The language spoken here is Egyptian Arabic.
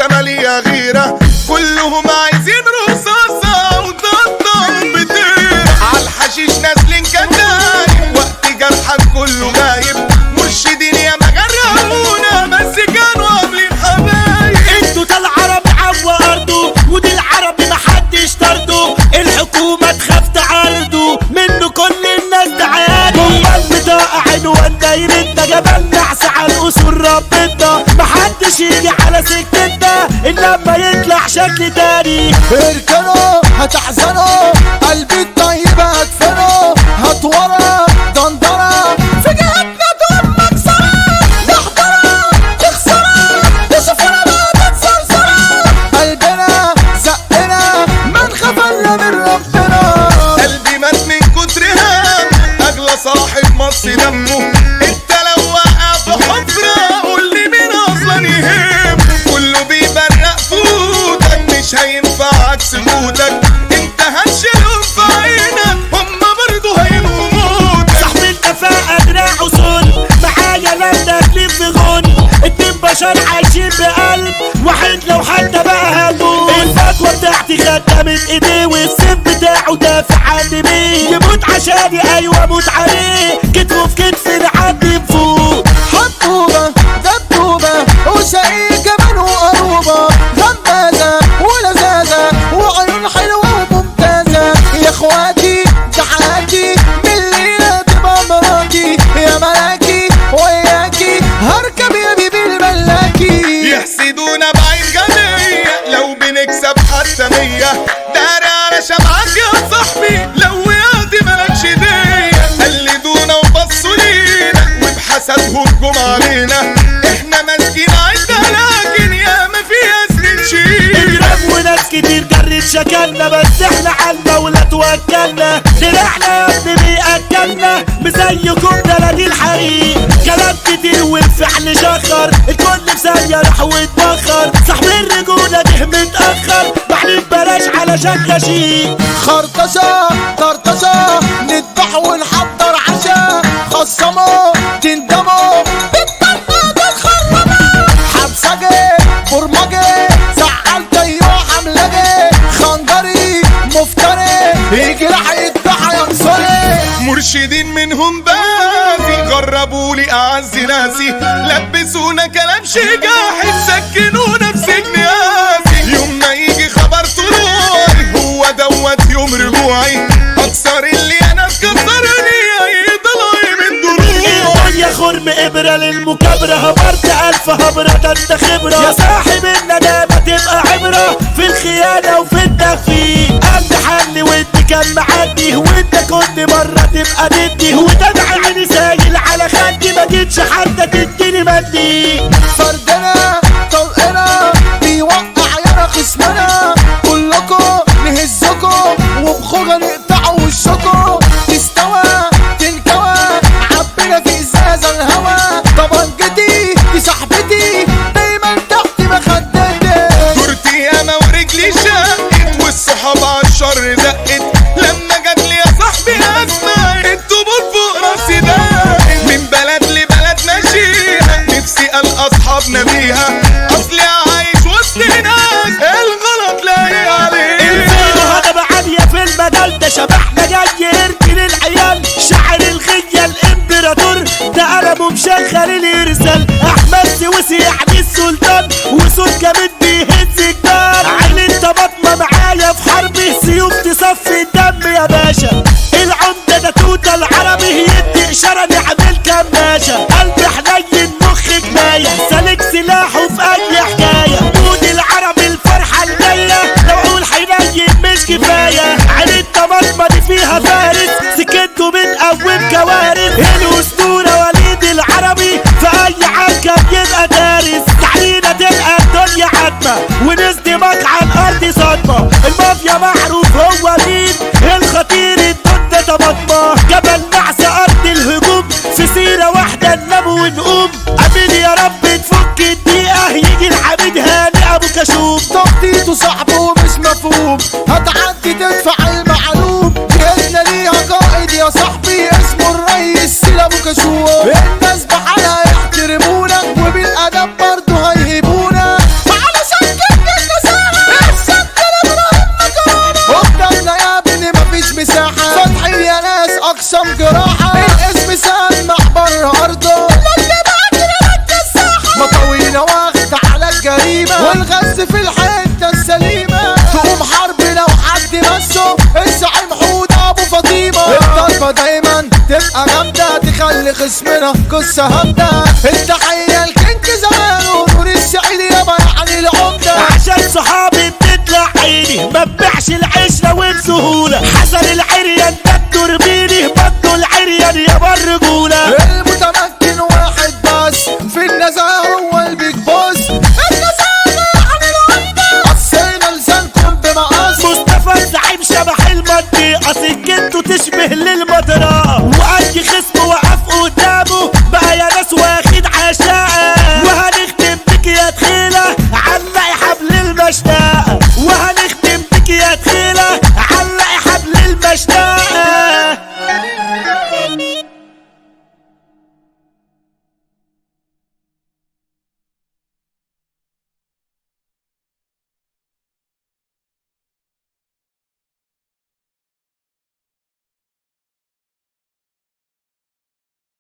مالية غيرة كلهم عايزين رصاصة وضدهم بطير عالحشيش نازلين كدايب وقت جرحك كله غايب مرشدين يا مجرمونا بس كانوا قابلين حبايب انتوا ده العرب عوا ارضه ودي العربي محدش طرده الحكومة تخاف تعرضه منه كل الناس تعاني جوه البطاقة عنوان دايرتنا جبل نعس على الاصول ربنا محدش يجي على سكتنا الا لما يطلع شكل تاني اركنوا هتحزنوا قلبي الطيب هدفنه هتورا دندرة في جهتنا دول مكسرة نحضرة تخسرة تشوفنا بعد تسرسرة قلبنا زقنا ما نخاف الا من ربنا قلبي مات من كتر هم اغلى صاحب مص دمه انت لو وقع في حفرة قول لي مين اصلا يهم كله بيبرق فوتك مش هينفعك سكوتك انت هتشيلهم في عينك هما برضه هيموتك صاحب الكفاءة دراعه صن معايا لما تلف في غن اتنين بشر عايشين بقلب واحد لو حتى بقى هجوم الفتوى بتاعتي خدها من ايديه والسيف بتاعه دافع عن مين يموت عشاني ايوه اموت عليه كتفه في كتفي نعدي بفوق حبوبة دبوبة وشقي كمان وقروبة غمازة ولذاذة وعيون حلوة وممتازة يا اخواتي ده حياتي من الليلة تبقى مراتي يا ملاكي وياكي هركب يا بيبي الملاكي يحسدونا بعين غنية لو بنكسب حتى مية داري على شمعك يا صاحبي لو وقعت مالكش دية قلدونا وبصوا لينا وبحسدهم جم علينا احنا ماسكين عدة لكن يا ما فيها سنين شيل اضرب وناس كتير جرت شكلنا بس احنا عنا ولا توكلنا سلاحنا يا ابني بيأكلنا مزيكم دلالي الحريق كلام كتير والفعل شخر الكل في ثانية راح واتبخر صاحب الرجولة ده متأخر معلم بلاش علشان غشيم خرطشة طرطشة نذبح ونحضر عشاء خصموا تندموا بالطرقة تتخربوا حبسجي برمجي زعلت ايوه حملجي خنجري مفتري يجرح يذبح يا مصري مرشدين منهم بافي غربولي اعز ناسي لبسونا كلام شجاحي سكنونا في سجن قاسي يوم ما يجي خبر طلوعي هو دوت يوم رجوعي اكسر اللي انا كسرني هيطلعي من ضلوعي الدنيا خرم إبرة للمكابرة هبرت ألف هبرة ده أنت خبرة يا صاحب الندامة تبقى عبرة في الخيانة وفي التخفيف قلب حل وانت كان معدي وانت كل مرة تبقى ضدي ودمع عيني سايل على خدي ما جيتش حتى تديني مندي فردنا طلقنا بيوقع يانا خصمنا كلكم نهزكم وبخوجة نقطع وشكم تستوى تنكوى عبينا في ازازة الهوا طبنجتي دي صاحبتي دايما تحت مخدتي دورتي ياما ورجلي شقت والصحاب عالشر دقت لما جات لي يا صاحبي ازمه الطبول فوق راسي دقت من بلد لبلد ماشيها نفسي القى اصحابنا بيها اصلي عايش وسط ناس الغلط لاقي عليه الفيلو هضبة عالية في المجال ده شبحنا جاي يركن العيال شاعر الغية الامبراطور ده قلمه مشغل الارسال احمد سويسي يعني السلطان وصوت جامد بيهز الجبال عين الطماطمة معايا في حربي سيوف تصفي الدم يا باشا العمدة ده توتة العربي يدي اشارة نعمل كماشة قلب حنين مخ جناية سالك سلاحه في اي حكاية مود العربي الفرحة الجاية لو اقول حنين مش كفاية عين الطماطمة دي فيها فارس سكته بتقوم كوارث الاسطورة وليد العربي في اي عركة بيبقى دارس تعلينا تلقى الدنيا عتمة ونصدمك على الارض صدمة المافيا معروف هو مين الخطير الدنيا طماطمة جبل نعس ارض الهجوم في سيرة واحدة ننام ونقوم امين يا رب تفك الدقيقة يجي العميد هاني ابو كشوف تخطيطه صعب ومش مفهوم هتعدي تدفع المعلوم جهزنا ليها قائد يا صاحبي اسمه الريس سيلا ابو كشوف الناس بحالها يحترمونا وبالادب برضه هيهبونا علشان لخصمنا قصة هبدة التحية الكينج زمان ونور السعيد يابا يعني العمدة عشان صحابي بتطلع عيني ما ببيعش العشرة وبسهولة حسن العريان